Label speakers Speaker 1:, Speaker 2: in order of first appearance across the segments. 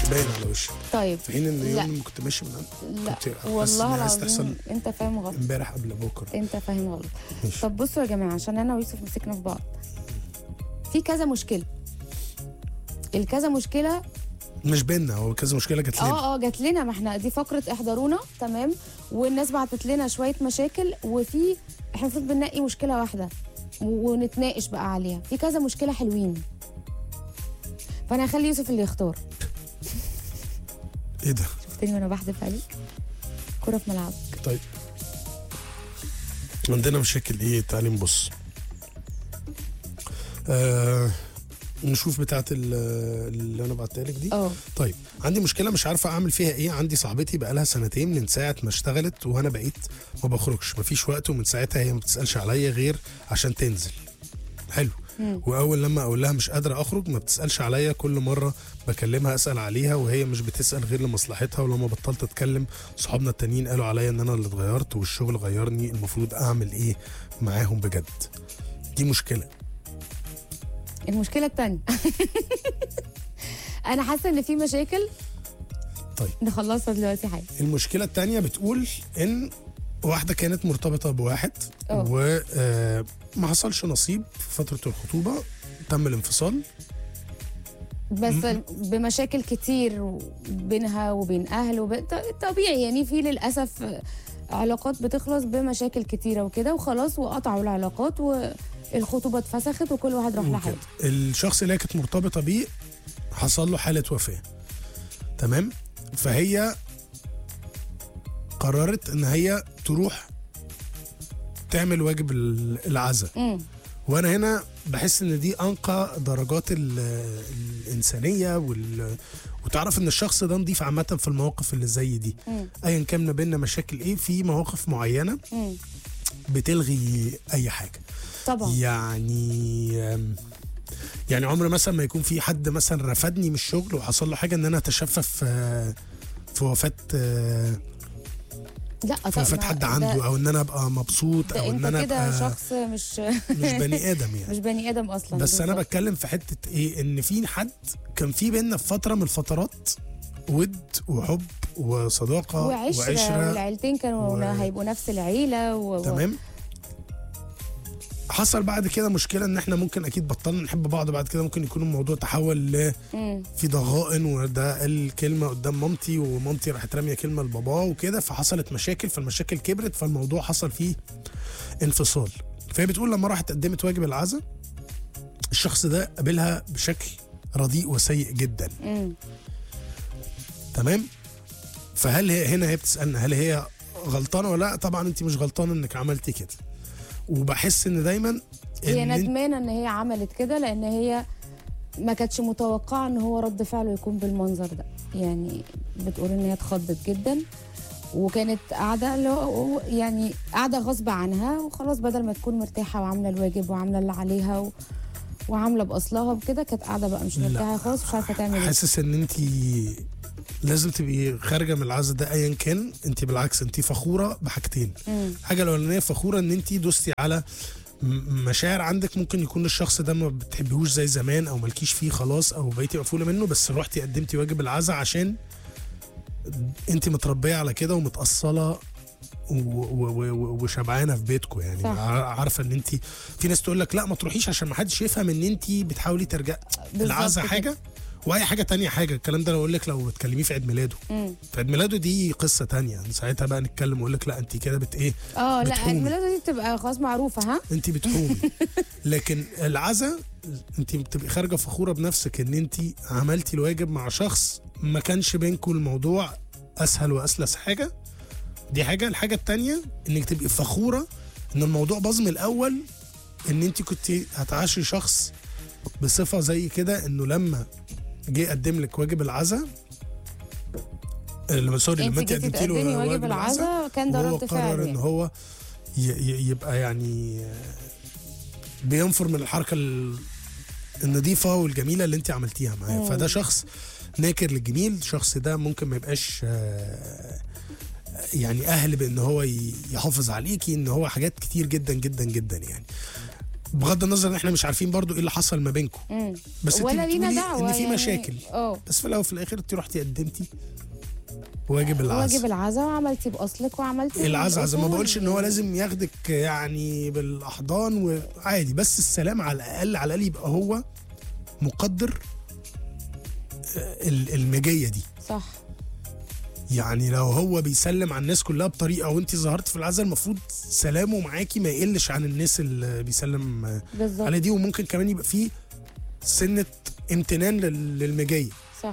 Speaker 1: باين على وشك
Speaker 2: طيب
Speaker 1: في حين ان
Speaker 2: لا.
Speaker 1: يوم ما كنت ماشي من عند
Speaker 2: لا
Speaker 1: كنت حاسس
Speaker 2: والله
Speaker 1: إن عايز
Speaker 2: العظيم
Speaker 1: تحصل
Speaker 2: انت فاهم غلط
Speaker 1: امبارح قبل بكره
Speaker 2: انت فاهم غلط
Speaker 1: ماشي.
Speaker 2: طب بصوا يا جماعه عشان انا ويوسف مسكنا في بعض في كذا مشكله الكذا مشكله
Speaker 1: مش بينا هو كذا مشكله جات لنا
Speaker 2: اه اه جات لنا ما احنا دي فقره احضرونا تمام والناس بعتت لنا شويه مشاكل وفي احنا المفروض بننقي مشكله واحده و- ونتناقش بقى عليها في كذا مشكله حلوين فانا هخلي يوسف اللي يختار
Speaker 1: ايه ده
Speaker 2: شفتني وانا بحذف عليك كرة في ملعبك
Speaker 1: طيب عندنا مشاكل ايه تعالي نبص آه نشوف بتاعت ال- اللي انا بعتها لك دي
Speaker 2: اه
Speaker 1: طيب عندي مشكله مش عارفه اعمل فيها ايه عندي صاحبتي بقالها سنتين من ساعه ما اشتغلت وانا بقيت ما بخرجش مفيش وقت ومن ساعتها هي ما بتسالش عليا غير عشان تنزل حلو
Speaker 2: مم.
Speaker 1: واول لما اقول لها مش قادره اخرج ما بتسالش عليا كل مره بكلمها اسال عليها وهي مش بتسال غير لمصلحتها ولما بطلت اتكلم صحابنا التانيين قالوا عليا ان انا اللي اتغيرت والشغل غيرني المفروض اعمل ايه معاهم بجد دي مشكله
Speaker 2: المشكله الثانيه انا حاسه ان في مشاكل
Speaker 1: طيب.
Speaker 2: نخلصها دلوقتي حاجه
Speaker 1: المشكله التانية بتقول ان واحده كانت مرتبطه بواحد
Speaker 2: اه.
Speaker 1: وما حصلش نصيب في فتره الخطوبه تم الانفصال
Speaker 2: بس بمشاكل كتير بينها وبين اهل وب... ط- طبيعي يعني في للاسف علاقات بتخلص بمشاكل كتيره وكده وخلاص وقطعوا العلاقات والخطوبه اتفسخت وكل واحد راح
Speaker 1: وكده.
Speaker 2: لحاله
Speaker 1: الشخص اللي هي كانت مرتبطه بيه حصل له حاله وفاه تمام فهي قررت ان هي تروح تعمل واجب ال- العزاء
Speaker 2: امم
Speaker 1: وانا هنا بحس ان دي انقى درجات ال- الانسانيه وال وتعرف ان الشخص ده نضيف عامه في المواقف اللي زي دي
Speaker 2: مم.
Speaker 1: ايا كان ما بيننا مشاكل ايه في مواقف معينه
Speaker 2: امم
Speaker 1: بتلغي اي حاجه
Speaker 2: طبعا
Speaker 1: يعني أم، يعني عمر مثلا ما يكون في حد مثلا رفدني من الشغل وحصل له حاجه ان انا اتشفى آه، في وفاه آه،
Speaker 2: لا
Speaker 1: في
Speaker 2: طبعا
Speaker 1: وفاه حد
Speaker 2: ده-
Speaker 1: عنده او ان انا ابقى مبسوط
Speaker 2: ده
Speaker 1: او ان
Speaker 2: انت
Speaker 1: انا
Speaker 2: كده
Speaker 1: ابقى
Speaker 2: شخص مش
Speaker 1: مش بني ادم يعني
Speaker 2: مش بني ادم اصلا
Speaker 1: بس انا
Speaker 2: بالظبط.
Speaker 1: بتكلم في حته ايه ان في حد كان في بينا في فتره من الفترات ود وحب وصداقه
Speaker 2: وعشره,
Speaker 1: وعشره
Speaker 2: والعيلتين كانوا
Speaker 1: و-
Speaker 2: هيبقوا نفس العيله و... و-
Speaker 1: تمام حصل بعد كده مشكله ان احنا ممكن اكيد بطلنا نحب بعض بعد كده ممكن يكون الموضوع تحول ل
Speaker 2: مم.
Speaker 1: في ضغائن وده قال كلمه قدام مامتي ومامتي راحت راميه كلمه لباباه وكده فحصلت مشاكل فالمشاكل كبرت فالموضوع حصل فيه انفصال فهي بتقول لما راحت قدمت واجب العزاء الشخص ده قابلها بشكل رديء وسيء جدا
Speaker 2: مم.
Speaker 1: تمام فهل هي هنا هي بتسالنا هل هي غلطانه ولا لا طبعا انت مش غلطانه انك عملتي كده وبحس ان دايما
Speaker 2: هي
Speaker 1: إن أنت-
Speaker 2: ندمانه ان هي عملت كده لان هي ما كانتش متوقعه ان هو رد فعله يكون بالمنظر ده يعني بتقول ان هي اتخضت جدا وكانت قاعده اللي هو يعني قاعده غصب عنها وخلاص بدل ما تكون مرتاحه وعامله الواجب وعامله اللي عليها و... وعامله باصلها وكده كانت قاعده بقى مش
Speaker 1: لا.
Speaker 2: مرتاحه خالص مش عارفه تعمل ايه
Speaker 1: حاسس ان انت لازم تبقي خارجه من العزا ده ايا كان انت بالعكس انت فخوره بحاجتين
Speaker 2: مم.
Speaker 1: حاجه الاولانيه فخوره ان انت دوستي على م- مشاعر عندك ممكن يكون الشخص ده ما بتحبيهوش زي زمان او مالكيش فيه خلاص او بقيتي مقفوله منه بس روحتي قدمتي واجب العزا عشان انت متربيه على كده ومتاصله و- و- و- وشبعانه في بيتكم يعني
Speaker 2: صح.
Speaker 1: ع- عارفه ان انت في ناس تقول لك لا ما تروحيش عشان ما حدش يفهم ان انت بتحاولي ترجع
Speaker 2: بالظبط
Speaker 1: العزا
Speaker 2: كده.
Speaker 1: حاجه واي حاجه تانية حاجه الكلام ده انا اقول لك لو بتكلميه في عيد ميلاده
Speaker 2: مم.
Speaker 1: في عيد ميلاده دي قصه تانية ساعتها بقى نتكلم واقول لك لا انت كده بت ايه
Speaker 2: اه لا
Speaker 1: بتحومي.
Speaker 2: الميلاده دي بتبقى خلاص معروفه ها
Speaker 1: انت بتحومي لكن العزا انت بتبقي خارجه فخوره بنفسك ان انت عملتي الواجب مع شخص ما كانش بينكم الموضوع اسهل واسلس حاجه دي حاجه الحاجه التانية انك تبقي فخوره ان الموضوع باظ من الاول ان انت كنت هتعاشري شخص بصفه زي كده انه لما جه يقدم لك واجب العزا لما سوري
Speaker 2: انت
Speaker 1: لما انت
Speaker 2: جيتي
Speaker 1: قدمتي له
Speaker 2: تقدمي واجب العزا كان ده
Speaker 1: وهو
Speaker 2: رد
Speaker 1: قرر
Speaker 2: فعل
Speaker 1: ان
Speaker 2: يعني.
Speaker 1: هو ي- ي- يبقى يعني بينفر من الحركه ال- النظيفه والجميله اللي انت عملتيها معاه
Speaker 2: مم.
Speaker 1: فده شخص ناكر للجميل الشخص ده ممكن ما يبقاش آه، يعني اهل بان هو ي- يحافظ عليكي ان هو حاجات كتير جدا جدا جدا يعني بغض النظر ان احنا مش عارفين برضو ايه اللي حصل ما بينكم
Speaker 2: مم.
Speaker 1: بس انت
Speaker 2: ولا لينا
Speaker 1: بتقولي
Speaker 2: دعوه
Speaker 1: ان في
Speaker 2: يعني
Speaker 1: مشاكل
Speaker 2: اه
Speaker 1: بس في الاول وفي الاخر انت رحتي قدمتي واجب العزاء
Speaker 2: واجب العزاء وعملتي باصلك وعملتي
Speaker 1: العزاء زي ما
Speaker 2: الأصول.
Speaker 1: بقولش ان هو لازم ياخدك يعني بالاحضان وعادي بس السلام على الاقل على الاقل يبقى هو مقدر آه، ال- المجيه دي
Speaker 2: صح
Speaker 1: يعني لو هو بيسلم على الناس كلها بطريقه وانت ظهرت في العزاء المفروض سلامه معاكي ما يقلش عن الناس اللي بيسلم آه،
Speaker 2: بالظبط
Speaker 1: على دي وممكن كمان يبقى فيه سنه امتنان لل- للمجيه
Speaker 2: صح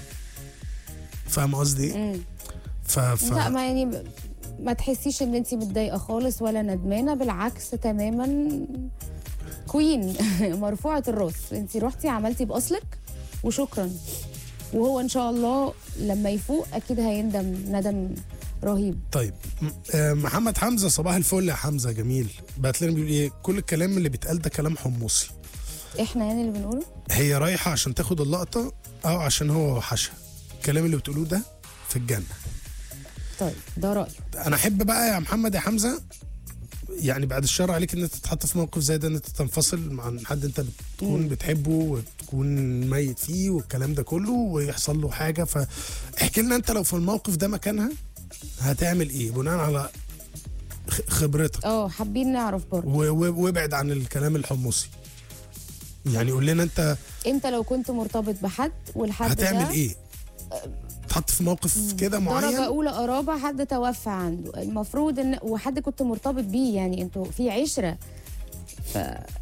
Speaker 1: فاهم قصدي ايه؟
Speaker 2: مم.
Speaker 1: ف... ف...
Speaker 2: لا ما يعني ب- ما تحسيش ان انت متضايقه خالص ولا ندمانه بالعكس تماما كوين مرفوعه الراس انت رحتي عملتي باصلك وشكرا وهو ان شاء الله لما يفوق اكيد هيندم ندم رهيب
Speaker 1: طيب م- آه، محمد حمزه صباح الفل يا حمزه جميل بعت لنا بيقول ايه كل الكلام اللي بيتقال ده كلام حمصي
Speaker 2: احنا يعني اللي بنقوله
Speaker 1: هي رايحه عشان تاخد اللقطه او عشان هو وحشها الكلام اللي بتقولوه ده في الجنه
Speaker 2: طيب ده رايي
Speaker 1: انا احب بقى يا محمد يا حمزه يعني بعد الشر عليك ان انت تتحط في موقف زي ده ان انت تنفصل عن حد انت بتكون
Speaker 2: مم.
Speaker 1: بتحبه وتكون ميت فيه والكلام ده كله ويحصل له حاجه فاحكي لنا انت لو في الموقف ده مكانها هتعمل ايه بناء على خ- خبرتك
Speaker 2: اه حابين نعرف برضه
Speaker 1: و- و- وابعد عن الكلام الحمصي يعني قول لنا انت
Speaker 2: انت لو كنت مرتبط بحد والحد
Speaker 1: هتعمل
Speaker 2: ده
Speaker 1: ايه تحط في موقف كده
Speaker 2: درجة
Speaker 1: معين
Speaker 2: أولى قرابة حد توفى عنده المفروض إن وحد كنت مرتبط بيه يعني أنتوا في عشرة ف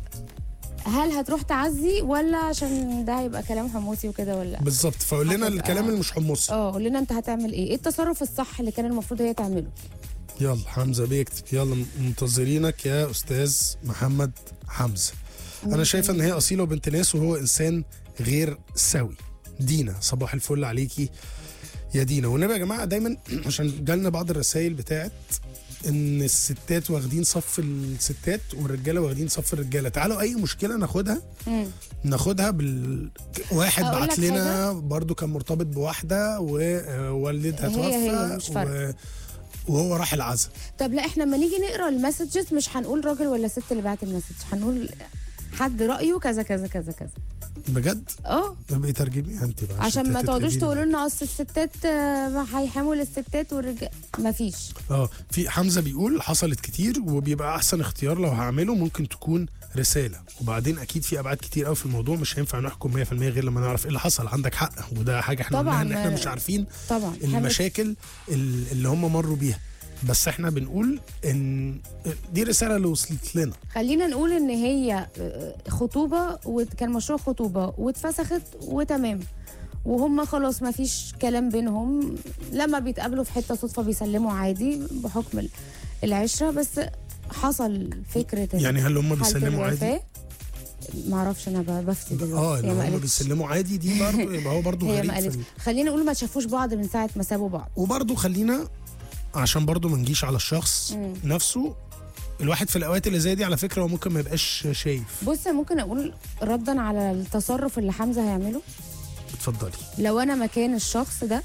Speaker 2: هل هتروح تعزي ولا عشان ده هيبقى كلام حموسي وكده ولا لا؟
Speaker 1: بالظبط فقول لنا
Speaker 2: هتبقى-
Speaker 1: الكلام اللي مش حمصي
Speaker 2: اه قول لنا انت هتعمل ايه؟ ايه التصرف الصح اللي كان المفروض هي تعمله؟
Speaker 1: يلا حمزه بيكتب يلا منتظرينك يا استاذ محمد حمزه انا شايفه ان هي اصيله وبنت ناس وهو انسان غير سوي دينا صباح الفل عليكي يا دينا والنبي يا جماعه دايما عشان جالنا بعض الرسائل بتاعت ان الستات واخدين صف الستات والرجاله واخدين صف الرجاله تعالوا اي مشكله ناخدها
Speaker 2: مم.
Speaker 1: ناخدها بال واحد
Speaker 2: أقول
Speaker 1: بعت
Speaker 2: لك
Speaker 1: لنا برضو كان مرتبط بواحده ووالدها
Speaker 2: هي-
Speaker 1: توفى
Speaker 2: هي مش فارقة.
Speaker 1: و... وهو راح العزاء
Speaker 2: طب لا احنا لما نيجي نقرا المسجز مش هنقول راجل ولا ست اللي بعت المسج هنقول حد رايه كذا كذا كذا كذا
Speaker 1: بجد
Speaker 2: اه
Speaker 1: يبقى ترجمي انت بقى
Speaker 2: عشان ما
Speaker 1: تتقلي
Speaker 2: تقعدوش
Speaker 1: لي.
Speaker 2: تقولوا لنا اصل الستات آه، ما هيحاموا للستات والرجال مفيش
Speaker 1: اه في حمزه بيقول حصلت كتير وبيبقى احسن اختيار لو هعمله ممكن تكون رساله وبعدين اكيد في ابعاد كتير قوي في الموضوع مش هينفع نحكم 100% غير لما نعرف ايه اللي حصل عندك حق وده حاجه احنا
Speaker 2: طبعاً،
Speaker 1: قلناها ان احنا
Speaker 2: ما-
Speaker 1: مش عارفين
Speaker 2: طبعا إحنا
Speaker 1: المشاكل ال- اللي هم مروا بيها بس احنا بنقول ان دي رساله اللي وصلت لنا
Speaker 2: خلينا نقول ان هي آه، خطوبه وكان مشروع خطوبه واتفسخت وتمام وهم خلاص ما فيش كلام بينهم لما بيتقابلوا في حته صدفه بيسلموا عادي بحكم ال- العشره بس حصل فكره ال-
Speaker 1: يعني هل هم
Speaker 2: حالة
Speaker 1: بيسلموا عادي؟
Speaker 2: الوفاة. معرفش انا ب- بفتي دلوقتي
Speaker 1: اه
Speaker 2: هي
Speaker 1: اللي
Speaker 2: ما
Speaker 1: هم
Speaker 2: قالتش.
Speaker 1: بيسلموا عادي دي برضه يبقى هو برضه
Speaker 2: هي
Speaker 1: غريب
Speaker 2: ما
Speaker 1: في
Speaker 2: قالتش
Speaker 1: ال-
Speaker 2: خلينا نقول ما شافوش بعض من ساعه ما سابوا بعض
Speaker 1: وبرضه خلينا عشان برضه ما نجيش على الشخص
Speaker 2: مم.
Speaker 1: نفسه الواحد في الاوقات اللي زي دي على فكره هو ممكن ما يبقاش شايف
Speaker 2: بص ممكن اقول ردا على التصرف اللي حمزه هيعمله
Speaker 1: اتفضلي
Speaker 2: لو انا مكان الشخص ده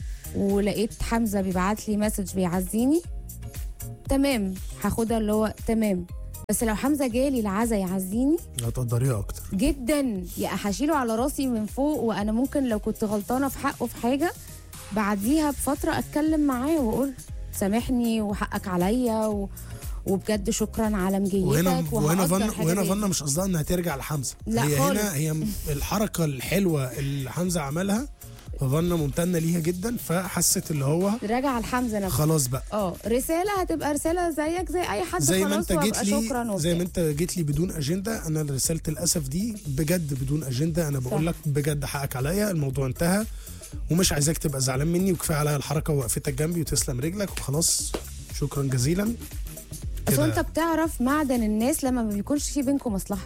Speaker 2: ولقيت حمزه بيبعت لي مسج بيعزيني تمام هاخدها اللي هو تمام بس لو حمزه جالي العزا يعزيني
Speaker 1: هتقدريها اكتر
Speaker 2: جدا يا هشيله على راسي من فوق وانا ممكن لو كنت غلطانه في حقه في حاجه بعديها بفتره اتكلم معاه واقول سامحني وحقك عليا و... وبجد شكرا على مجيتك
Speaker 1: وهنا وهنا
Speaker 2: وهقدر
Speaker 1: فن
Speaker 2: حاجة
Speaker 1: وهنا
Speaker 2: زي
Speaker 1: فن مش قصدها انها ترجع لحمزه
Speaker 2: لا
Speaker 1: هي
Speaker 2: خالص.
Speaker 1: هنا هي م- الحركه الحلوه اللي حمزه عملها فظن ممتنه ليها جدا فحست اللي هو
Speaker 2: راجع لحمزه نفسه
Speaker 1: خلاص بقى
Speaker 2: اه رساله هتبقى رساله زيك زي اي حد
Speaker 1: زي ما
Speaker 2: خلاص
Speaker 1: انت جيت
Speaker 2: وهبقى شكرا
Speaker 1: لي زي
Speaker 2: وبتاع.
Speaker 1: ما انت جيت لي بدون اجنده انا رساله الاسف دي بجد بدون اجنده انا بقول
Speaker 2: صح.
Speaker 1: لك بجد حقك عليا الموضوع انتهى ومش عايزاك تبقى زعلان مني وكفايه عليا الحركه ووقفتك جنبي وتسلم رجلك وخلاص شكرا جزيلا
Speaker 2: اصل
Speaker 1: كده.
Speaker 2: انت بتعرف معدن الناس لما ما بيكونش في بينكم مصلحه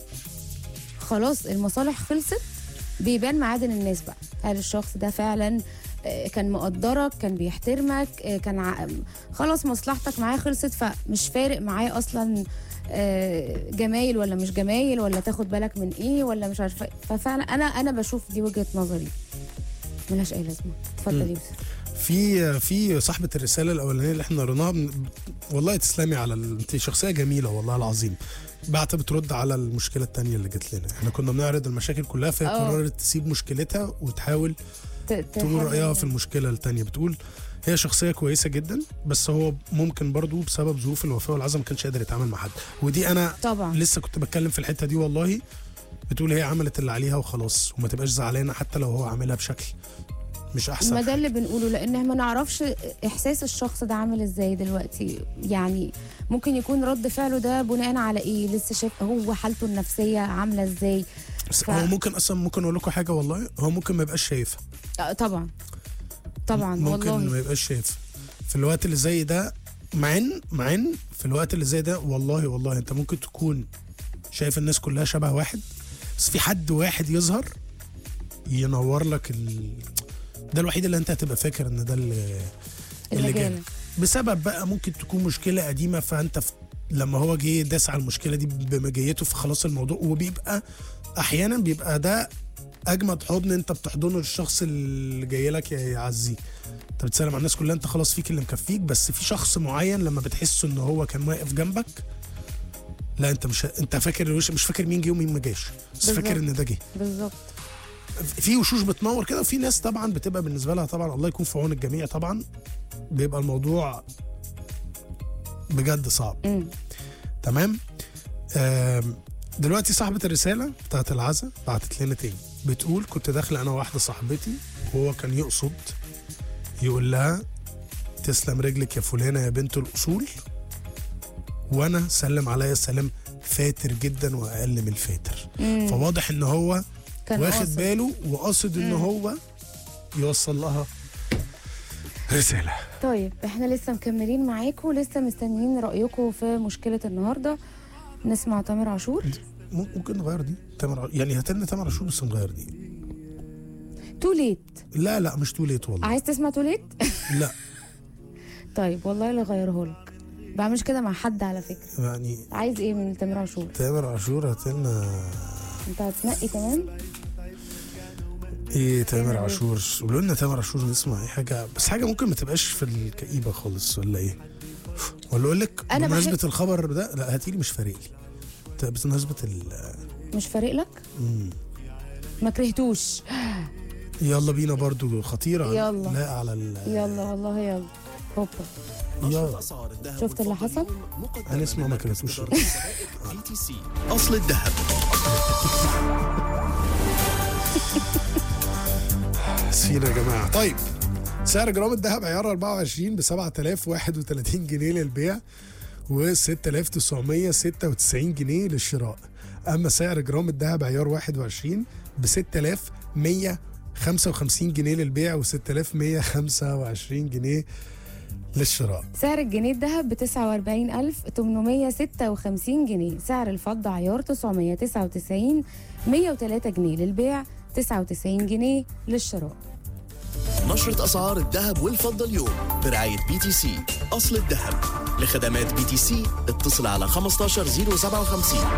Speaker 2: خلاص المصالح خلصت بيبان معادن الناس بقى هل الشخص ده فعلا آه، كان مقدرك كان بيحترمك آه، كان ع... خلاص مصلحتك معاه خلصت فمش فارق معاه اصلا آه، جمايل ولا مش جمايل ولا تاخد بالك من ايه ولا مش عارفه إيه. ففعلا انا انا بشوف دي وجهه نظري ملهاش اي لازمه اتفضلي يوسف
Speaker 1: في في صاحبه الرساله الاولانيه اللي احنا قريناها بن- والله تسلمي على ال... انت شخصيه جميله والله العظيم بعت بترد على المشكله التانية اللي جت لنا احنا كنا بنعرض المشاكل كلها فهي
Speaker 2: اه.
Speaker 1: قررت تسيب مشكلتها وتحاول
Speaker 2: ت-
Speaker 1: تقول
Speaker 2: تحاول-
Speaker 1: رايها في المشكله التانية بتقول هي شخصيه كويسه جدا بس هو ممكن برضو بسبب ظروف الوفاه والعزم ما كانش قادر يتعامل مع حد ودي انا
Speaker 2: طبعا
Speaker 1: لسه كنت بتكلم في الحته دي والله بتقول هي عملت اللي عليها وخلاص وما تبقاش زعلانه حتى لو هو عاملها بشكل مش احسن
Speaker 2: ما ده
Speaker 1: حاجة.
Speaker 2: اللي بنقوله لان ما نعرفش احساس الشخص ده عامل ازاي دلوقتي يعني ممكن يكون رد فعله ده بناء على ايه لسه شايف هو حالته النفسيه عامله ازاي
Speaker 1: بس
Speaker 2: ف-
Speaker 1: هو ممكن اصلا ممكن اقول لكم حاجه والله هو ممكن ما يبقاش شايفها
Speaker 2: آه، طبعا طبعا
Speaker 1: ممكن
Speaker 2: والله
Speaker 1: ما يبقاش شايفها في الوقت اللي زي ده مع ان مع ان في الوقت اللي زي ده والله والله انت ممكن تكون شايف الناس كلها شبه واحد بس في حد واحد يظهر ينور لك ال... ده الوحيد اللي انت هتبقى فاكر ان ده اللي اللي جالك
Speaker 2: جالك.
Speaker 1: بسبب بقى ممكن تكون مشكله قديمه فانت في لما هو جه داس على المشكله دي بمجيته فخلاص الموضوع وبيبقى احيانا بيبقى ده اجمد حضن انت بتحضنه للشخص اللي جاي لك يعزيك انت بتسلم على الناس كلها انت خلاص فيك اللي مكفيك بس في شخص معين لما بتحس ان هو كان واقف جنبك لا انت مش انت فاكر الوش مش فاكر مين جه ومين ما جاش بس
Speaker 2: بالظبط.
Speaker 1: فاكر ان ده جه
Speaker 2: بالظبط
Speaker 1: في وشوش بتنور كده وفي ناس طبعا بتبقى بالنسبه لها طبعا الله يكون في عون الجميع طبعا بيبقى الموضوع بجد صعب
Speaker 2: مم.
Speaker 1: تمام آم، دلوقتي صاحبة الرسالة بتاعت العزا بعتت لنا تاني بتقول كنت داخلة أنا واحدة صاحبتي وهو كان يقصد يقول لها تسلم رجلك يا فلانة يا بنت الأصول وأنا سلم عليا السلام فاتر جدا وأقل من الفاتر
Speaker 2: مم.
Speaker 1: فواضح إن هو
Speaker 2: كان
Speaker 1: واخد
Speaker 2: قاصد.
Speaker 1: باله وقاصد إن
Speaker 2: مم.
Speaker 1: هو يوصل لها رسالة
Speaker 2: طيب احنا لسه مكملين معاكم لسه مستنيين رايكم في مشكله النهارده نسمع تامر عاشور
Speaker 1: ممكن نغير دي تامر ع- يعني هات لنا تامر عاشور بس نغير دي
Speaker 2: تو ليت
Speaker 1: لا لا مش توليت والله
Speaker 2: عايز تسمع تو ليت
Speaker 1: لا
Speaker 2: طيب والله اللي غيره لك بعملش كده مع حد على فكره
Speaker 1: يعني
Speaker 2: عايز ايه من تامر عاشور
Speaker 1: تامر عاشور هات لنا
Speaker 2: انت هتنقي كمان
Speaker 1: ايه تامر عاشور قولوا لنا تامر عاشور نسمع اي حاجه بس حاجه ممكن ما تبقاش في الكئيبه خالص ولا ايه ولا اقول لك
Speaker 2: أنا
Speaker 1: بمناسبه
Speaker 2: بحب-
Speaker 1: الخبر ده لا هاتي لي مش فارق لي ت- بمناسبه ال
Speaker 2: مش فارق لك
Speaker 1: مم.
Speaker 2: ما كرهتوش
Speaker 1: يلا بينا برضو خطيره
Speaker 2: يلا.
Speaker 1: لا على ال
Speaker 2: يلا والله يلا هوبا
Speaker 1: يلا
Speaker 2: شفت اللي حصل
Speaker 1: هنسمع ما كرهتوش
Speaker 3: بي تي سي اصل الذهب
Speaker 1: سينا يا جماعه طيب سعر جرام الذهب عيار 24 ب 7031 جنيه للبيع و 6996 جنيه للشراء اما سعر جرام الذهب عيار 21 ب 6155 جنيه للبيع و 6125 جنيه للشراء
Speaker 2: سعر الجنيه الذهب ب 49856 جنيه سعر الفضة عيار 999 103 جنيه للبيع 99 جنيه للشراء
Speaker 3: نشرة أسعار الذهب والفضة اليوم برعاية بي تي سي أصل الذهب لخدمات بي تي سي اتصل على 15057